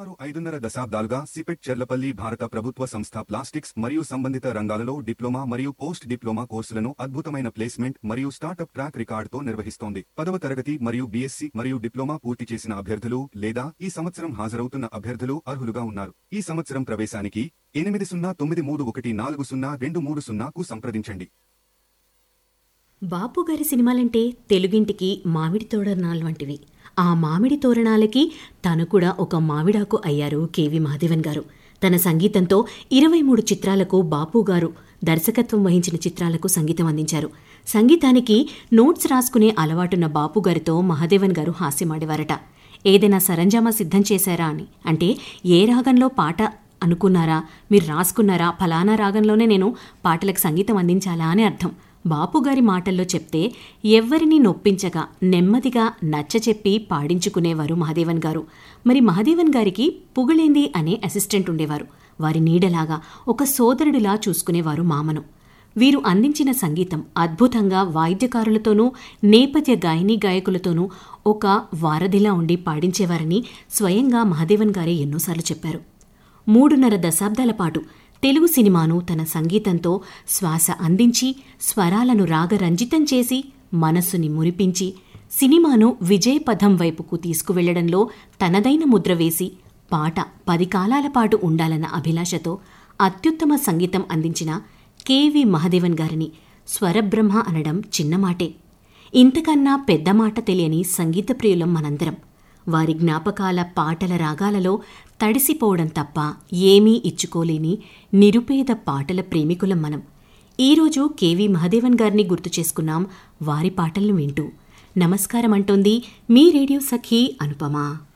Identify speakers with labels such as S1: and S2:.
S1: సుమారు ఐదున్నర దశాబ్దాలుగా సిపెట్ చెర్లపల్లి భారత ప్రభుత్వ సంస్థ ప్లాస్టిక్స్ మరియు సంబంధిత రంగాలలో డిప్లొమా మరియు పోస్ట్ డిప్లొమా కోర్సులను అద్భుతమైన ప్లేస్మెంట్ మరియు స్టార్టప్ ట్రాక్ రికార్డుతో నిర్వహిస్తోంది పదవ తరగతి మరియు బీఎస్సీ మరియు డిప్లొమా పూర్తి చేసిన అభ్యర్థులు లేదా ఈ సంవత్సరం హాజరవుతున్న అభ్యర్థులు అర్హులుగా ఉన్నారు ఈ సంవత్సరం ప్రవేశానికి ఎనిమిది సున్నా తొమ్మిది మూడు ఒకటి నాలుగు సున్నా రెండు మూడు సున్నాకు సంప్రదించండి
S2: బాపు గారి సినిమాలంటే తెలుగింటికి మామిడి తోరణాలు వంటివి ఆ మామిడి తోరణాలకి తను కూడా ఒక మామిడాకు అయ్యారు కేవి మహాదేవన్ గారు తన సంగీతంతో ఇరవై మూడు చిత్రాలకు బాపు గారు దర్శకత్వం వహించిన చిత్రాలకు సంగీతం అందించారు సంగీతానికి నోట్స్ రాసుకునే అలవాటున్న బాపు గారితో మహాదేవన్ గారు హాస్యమాడేవారట ఏదైనా సరంజామా సిద్ధం చేశారా అని అంటే ఏ రాగంలో పాట అనుకున్నారా మీరు రాసుకున్నారా ఫలానా రాగంలోనే నేను పాటలకు సంగీతం అందించాలా అని అర్థం బాపుగారి మాటల్లో చెప్తే ఎవ్వరినీ నొప్పించగా నెమ్మదిగా నచ్చచెప్పి పాడించుకునేవారు మహాదేవన్ గారు మరి మహాదేవన్ గారికి పుగళేంది అనే అసిస్టెంట్ ఉండేవారు వారి నీడలాగా ఒక సోదరుడిలా చూసుకునేవారు మామను వీరు అందించిన సంగీతం అద్భుతంగా వాయిద్యకారులతోనూ నేపథ్య గాయని గాయకులతోనూ ఒక వారధిలా ఉండి పాడించేవారని స్వయంగా మహాదేవన్ గారే ఎన్నోసార్లు చెప్పారు మూడున్నర దశాబ్దాల పాటు తెలుగు సినిమాను తన సంగీతంతో శ్వాస అందించి స్వరాలను రాగరంజితం చేసి మనస్సుని మురిపించి సినిమాను విజయపథం వైపుకు తీసుకువెళ్లడంలో తనదైన ముద్ర వేసి పాట పది కాలాల పాటు ఉండాలన్న అభిలాషతో అత్యుత్తమ సంగీతం అందించిన కెవి మహదేవన్ గారిని స్వరబ్రహ్మ అనడం చిన్నమాటే ఇంతకన్నా పెద్ద మాట తెలియని సంగీత ప్రియులం మనందరం వారి జ్ఞాపకాల పాటల రాగాలలో తడిసిపోవడం తప్ప ఏమీ ఇచ్చుకోలేని నిరుపేద పాటల ప్రేమికులం మనం ఈరోజు కేవీ మహదేవన్ గారిని గుర్తు చేసుకున్నాం వారి పాటలను వింటూ నమస్కారం అంటోంది మీ రేడియో సఖీ అనుపమ